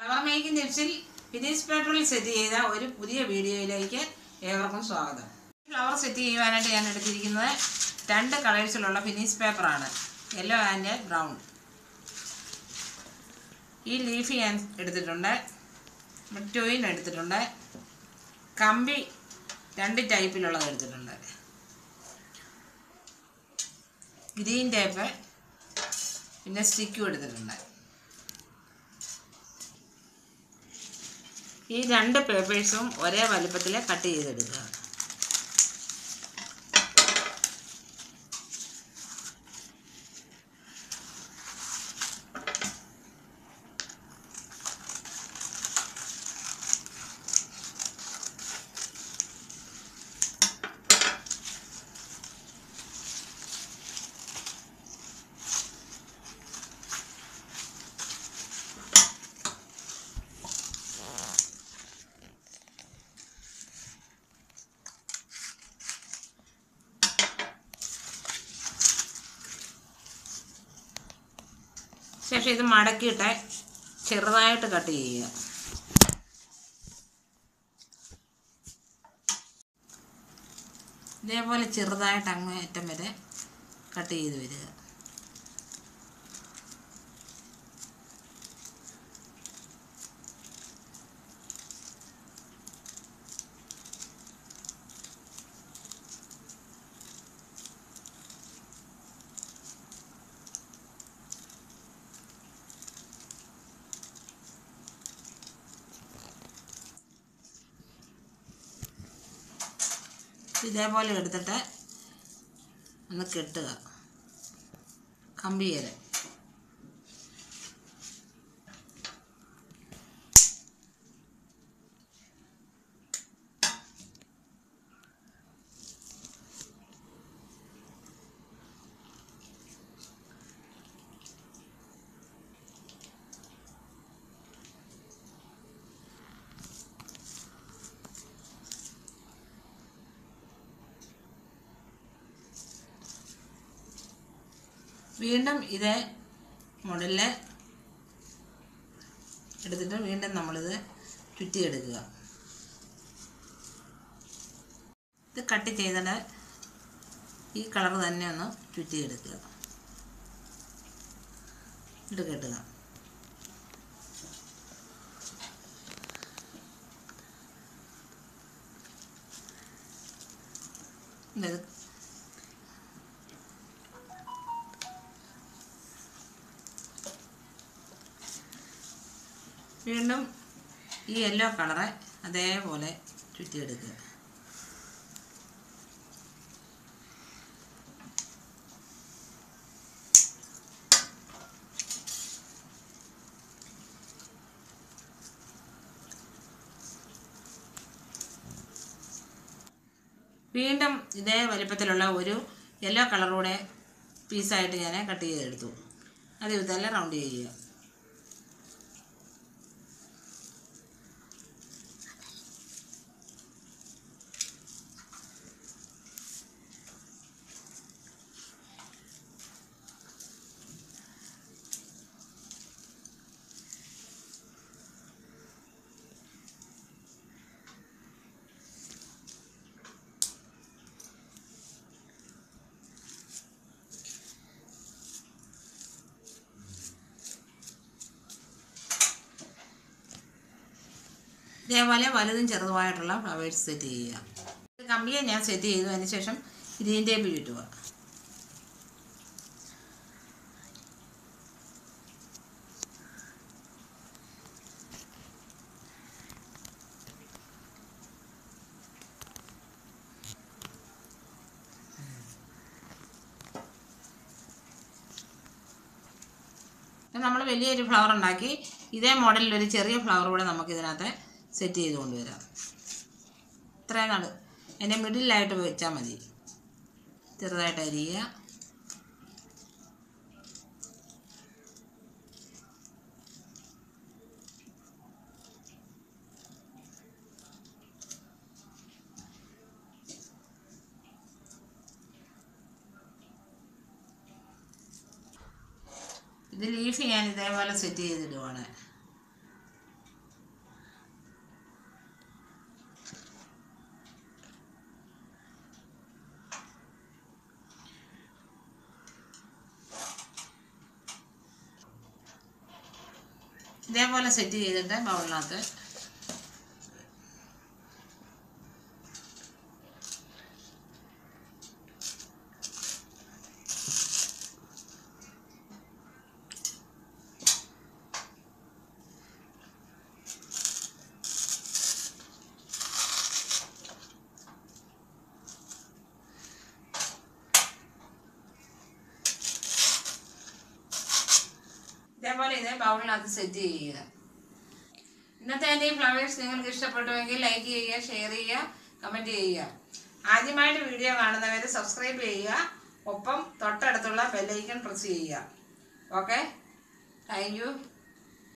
flower making ടിപ്സിൽ finish പേപ്പറിൽ set ചെയ്ത ഒരു പുതിയ വീഡിയോയിലേക്ക് ഏവർക്കും സ്വാഗതം ഫ്ലവർ സെറ്റ് ചെയ്യുവാനായിട്ട് ഞാൻ എടുത്തിരിക്കുന്നത് രണ്ട് കളേഴ്സിലുള്ള ഫിനിഷ് പേപ്പറാണ് യെല്ലോ ആൻഡ് ബ്രൗൺ ഈ ലീഫ് ഞാൻ എടുത്തിട്ടുണ്ട് ട്വയിൻ എടുത്തിട്ടുണ്ട് കമ്പി രണ്ട് ടൈപ്പിലുള്ളത് എടുത്തിട്ടുണ്ട് ഗ്രീൻ ടേപ്പ് പിന്നെ സ്റ്റിക്കും എടുത്തിട്ടുണ്ട് ഈ രണ്ട് പേപ്പേഴ്സും ഒരേ വലുപ്പത്തിൽ കട്ട് ചെയ്തെടുക്കുക ശേഷം ഇത് മടക്കിയിട്ട് ചെറുതായിട്ട് കട്ട് ചെയ്യുക ഇതേപോലെ ചെറുതായിട്ട് അങ്ങേറ്റം വരെ കട്ട് ചെയ്ത് വരിക ഇതേപോലെ എടുത്തിട്ട് ഒന്ന് കെട്ടുക കമ്പിയേല് വീണ്ടും ഇതേ മോഡലിൽ എടുത്തിട്ട് വീണ്ടും നമ്മളിത് ചുറ്റിയെടുക്കുക ഇത് കട്ട് ചെയ്തിട്ട് ഈ കളർ തന്നെ ഒന്ന് ചുറ്റിയെടുക്കുക ഇത് കെട്ടുക ഇത് വീണ്ടും ഈ യെല്ലോ കളറ് അതേപോലെ ചുറ്റിയെടുക്കുക വീണ്ടും ഇതേ വലിപ്പത്തിലുള്ള ഒരു യെല്ലോ കളറൂടെ പീസായിട്ട് ഞാൻ കട്ട് ചെയ്തെടുത്തു അത് ഇതെല്ലാം റൗണ്ട് ചെയ്യുക ഇതേപോലെ വലുതും ചെറുതുമായിട്ടുള്ള ഫ്ലവേഴ്സ് സെറ്റ് ചെയ്യുക ഇത് കമ്പിയെ ഞാൻ സെറ്റ് ചെയ്തു അതിന് ശേഷം ഗ്രീൻ ടേപ്പ് ചുറ്റുക നമ്മൾ വലിയൊരു ഫ്ലവർ ഉണ്ടാക്കി ഇതേ മോഡലിൽ ഒരു ചെറിയ ഫ്ലവർ കൂടെ നമുക്ക് ഇതിനകത്ത് സെറ്റ് ചെയ്ത് കൊണ്ടുവരാം ഇത്രയും നാൾ അതിൻ്റെ മിഡിലായിട്ട് വെച്ചാൽ മതി ചെറുതായിട്ട് അരിയുക ഇത് ലീഫ് ഞാൻ ഇതേപോലെ സെറ്റ് ചെയ്തിടുവാണ് ഇതേപോലെ സെറ്റ് ചെയ്തിട്ട് ബൗളിനകത്ത് ഇതേപോലെ ഇത് ബൗളിനകത്ത് സെറ്റ് ചെയ്യുക ഇന്നത്തെ എൻ്റെ ഈ ഫ്ലവേഴ്സ് നിങ്ങൾക്ക് ഇഷ്ടപ്പെട്ടുവെങ്കിൽ ലൈക്ക് ചെയ്യുക ഷെയർ ചെയ്യുക കമൻറ്റ് ചെയ്യുക ആദ്യമായിട്ട് വീഡിയോ കാണുന്നവർ സബ്സ്ക്രൈബ് ചെയ്യുക ഒപ്പം തൊട്ടടുത്തുള്ള ബെല്ലൈക്കൺ പ്രസ് ചെയ്യുക ഓക്കെ താങ്ക് യു